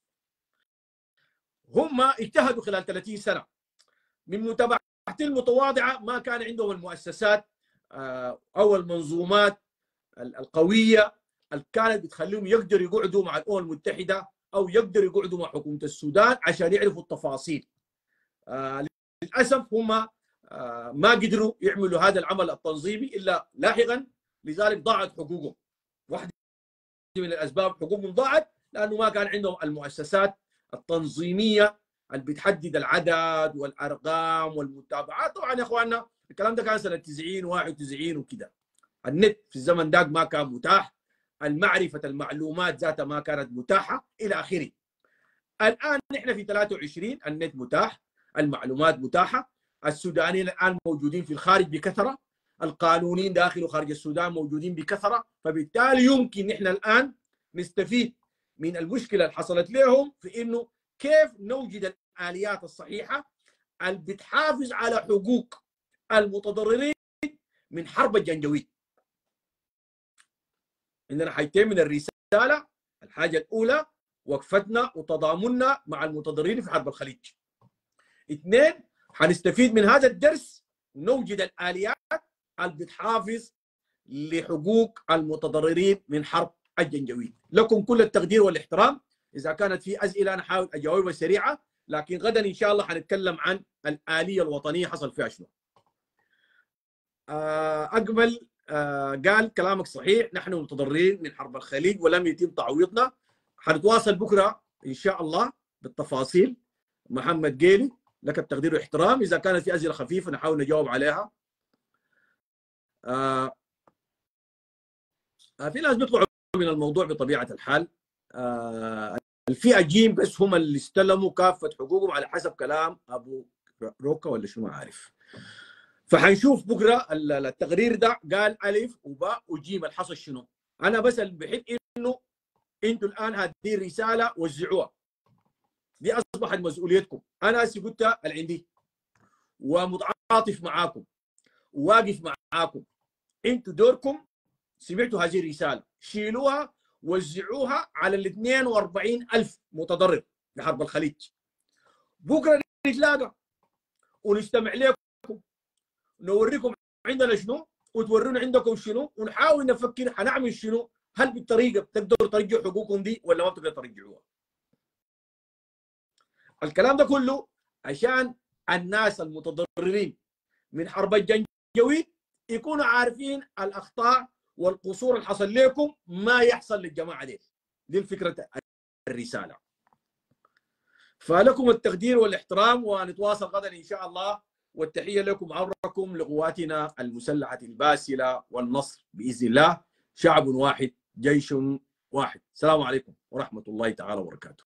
هم اجتهدوا خلال 30 سنه من متابعتي المتواضعه ما كان عندهم المؤسسات آه، او المنظومات القويه اللي كانت بتخليهم يقدروا يقعدوا مع الامم المتحده او يقدروا يقعدوا مع حكومه السودان عشان يعرفوا التفاصيل. آه للاسف هم آه ما قدروا يعملوا هذا العمل التنظيمي الا لاحقا لذلك ضاعت حقوقهم. واحده من الاسباب حقوقهم ضاعت لانه ما كان عندهم المؤسسات التنظيميه اللي بتحدد العدد والارقام والمتابعات طبعا يا اخواننا الكلام ده كان سنه 90 91 وكده النت في الزمن ذاك ما كان متاح المعرفة المعلومات ذاتها ما كانت متاحة إلى آخره الآن نحن في 23 النت متاح المعلومات متاحة السودانيين الآن موجودين في الخارج بكثرة القانونيين داخل وخارج السودان موجودين بكثرة فبالتالي يمكن نحن الآن نستفيد من المشكلة اللي حصلت لهم في إنه كيف نوجد الآليات الصحيحة اللي بتحافظ على حقوق المتضررين من حرب الجنجويد عندنا حاجتين من الرساله الحاجه الاولى وقفتنا وتضامننا مع المتضررين في حرب الخليج اثنين حنستفيد من هذا الدرس ونوجد الاليات اللي بتحافظ لحقوق المتضررين من حرب الجنجويد لكم كل التقدير والاحترام اذا كانت في اسئله انا احاول اجاوبها سريعه لكن غدا ان شاء الله حنتكلم عن الاليه الوطنيه حصل فيها شنو اقبل آه قال كلامك صحيح نحن متضررين من حرب الخليج ولم يتم تعويضنا حنتواصل بكره ان شاء الله بالتفاصيل محمد قيلي لك التقدير والاحترام اذا كانت في اسئله خفيفه نحاول نجاوب عليها آه في ناس بيطلعوا من الموضوع بطبيعه الحال آه الفئه جيم بس هم اللي استلموا كافه حقوقهم على حسب كلام ابو روكا ولا شنو ما عارف فحنشوف بكره التقرير ده قال الف وباء وجيم الحصل شنو انا بس بحب انه انتوا الان هذه الرساله وزعوها دي اصبحت مسؤوليتكم انا هسه قلت اللي عندي ومتعاطف معاكم واقف معاكم انتوا دوركم سمعتوا هذه الرساله شيلوها وزعوها على ال 42 ألف متضرر لحرب الخليج بكره نتلاقى ونستمع لكم نوريكم عندنا شنو وتورونا عندكم شنو ونحاول نفكر حنعمل شنو هل بالطريقه بتقدروا ترجعوا حقوقكم دي ولا ما بتقدروا ترجعوها الكلام ده كله عشان الناس المتضررين من حرب الجنجويد يكونوا عارفين الاخطاء والقصور اللي حصل لكم ما يحصل للجماعه دي دي الفكره الرساله فلكم التقدير والاحترام ونتواصل غدا ان شاء الله والتحيه لكم عبركم لقواتنا المسلحه الباسله والنصر باذن الله شعب واحد جيش واحد السلام عليكم ورحمه الله تعالى وبركاته